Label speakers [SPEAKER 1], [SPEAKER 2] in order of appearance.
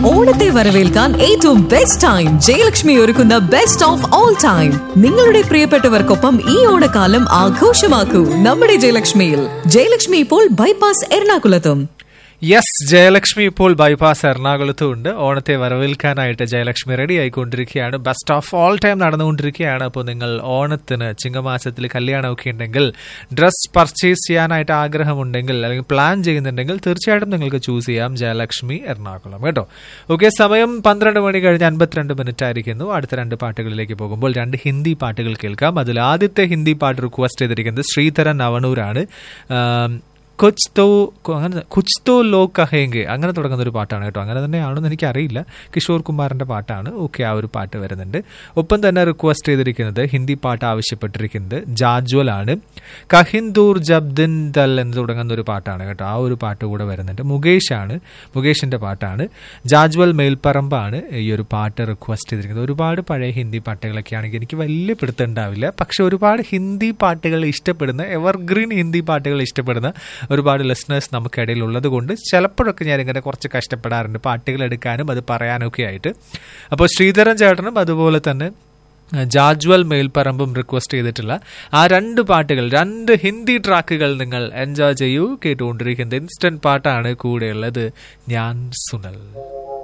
[SPEAKER 1] ഓണത്തെ വരവേൽക്കാൻ ഏറ്റവും ബെസ്റ്റ് ടൈം ജയലക്ഷ്മി ഒരുക്കുന്ന ബെസ്റ്റ് ഓഫ് ഓൾ ടൈം നിങ്ങളുടെ പ്രിയപ്പെട്ടവർക്കൊപ്പം ഈ ഓണക്കാലം ആഘോഷമാക്കൂ നമ്മുടെ ജയലക്ഷ്മിയിൽ ജയലക്ഷ്മി ഇപ്പോൾ ബൈപ്പാസ് എറണാകുളത്തും
[SPEAKER 2] യെസ് ജയലക്ഷ്മി ഇപ്പോൾ ബൈപ്പാസ് എറണാകുളത്തും ഉണ്ട് ഓണത്തെ വരവേൽക്കാനായിട്ട് ജയലക്ഷ്മി റെഡി ആയിക്കൊണ്ടിരിക്കുകയാണ് ബെസ്റ്റ് ഓഫ് ഓൾ ടൈം നടന്നുകൊണ്ടിരിക്കുകയാണ് അപ്പോൾ നിങ്ങൾ ഓണത്തിന് ചിങ്ങമാസത്തിൽ കല്യാണമൊക്കെ ഉണ്ടെങ്കിൽ ഡ്രസ് പർച്ചേസ് ചെയ്യാനായിട്ട് ആഗ്രഹമുണ്ടെങ്കിൽ അല്ലെങ്കിൽ പ്ലാൻ ചെയ്യുന്നുണ്ടെങ്കിൽ തീർച്ചയായിട്ടും നിങ്ങൾക്ക് ചൂസ് ചെയ്യാം ജയലക്ഷ്മി എറണാകുളം കേട്ടോ ഓക്കെ സമയം പന്ത്രണ്ട് മണി കഴിഞ്ഞ് അൻപത്തിരണ്ട് മിനിറ്റ് ആയിരിക്കുന്നു അടുത്ത രണ്ട് പാട്ടുകളിലേക്ക് പോകുമ്പോൾ രണ്ട് ഹിന്ദി പാട്ടുകൾ കേൾക്കാം അതിൽ ആദ്യത്തെ ഹിന്ദി പാട്ട് റിക്വസ്റ്റ് ചെയ്തിരിക്കുന്നത് ശ്രീധരൻ അവണൂരാണ് ആം, കുച്ച് തോ അങ്ങനെ കുച്ച് തോ ലോ കഹേങ്കെ അങ്ങനെ തുടങ്ങുന്ന ഒരു പാട്ടാണ് കേട്ടോ അങ്ങനെ തന്നെയാണെന്ന് എനിക്കറിയില്ല കിഷോർ കുമാറിന്റെ പാട്ടാണ് ഓക്കെ ആ ഒരു പാട്ട് വരുന്നുണ്ട് ഒപ്പം തന്നെ റിക്വസ്റ്റ് ചെയ്തിരിക്കുന്നത് ഹിന്ദി പാട്ട് ആവശ്യപ്പെട്ടിരിക്കുന്നത് ജാജ്വൽ ആണ് കഹിന്ദൂർ ജബ്ദിൻ ദൽ എന്ന് തുടങ്ങുന്ന ഒരു പാട്ടാണ് കേട്ടോ ആ ഒരു പാട്ട് കൂടെ വരുന്നുണ്ട് മുകേഷ് ആണ് മുകേഷിന്റെ പാട്ടാണ് ജാജ്വൽ മേൽപ്പറമ്പാണ് ഈ ഒരു പാട്ട് റിക്വസ്റ്റ് ചെയ്തിരിക്കുന്നത് ഒരുപാട് പഴയ ഹിന്ദി പാട്ടുകളൊക്കെ ആണെങ്കിൽ എനിക്ക് വലിയ പിടുത്തം ഉണ്ടാവില്ല പക്ഷെ ഒരുപാട് ഹിന്ദി പാട്ടുകൾ ഇഷ്ടപ്പെടുന്ന എവർഗ്രീൻ ഹിന്ദി പാട്ടുകൾ ഇഷ്ടപ്പെടുന്ന ഒരുപാട് ലിസണേഴ്സ് നമുക്കിടയിൽ ഉള്ളത് കൊണ്ട് ചിലപ്പോഴൊക്കെ ഞാൻ ഇങ്ങനെ കുറച്ച് കഷ്ടപ്പെടാറുണ്ട് പാട്ടുകൾ എടുക്കാനും അത് പറയാനും ഒക്കെ ആയിട്ട് അപ്പോൾ ശ്രീധരൻ ചേട്ടനും അതുപോലെ തന്നെ ജാജ്വൽ മേൽപ്പറമ്പും റിക്വസ്റ്റ് ചെയ്തിട്ടുള്ള ആ രണ്ട് പാട്ടുകൾ രണ്ട് ഹിന്ദി ട്രാക്കുകൾ നിങ്ങൾ എൻജോയ് ചെയ്യൂ കേട്ടുകൊണ്ടിരിക്കുന്നത് ഇൻസ്റ്റന്റ് പാട്ടാണ് കൂടെയുള്ളത് ഞാൻ സുനൽ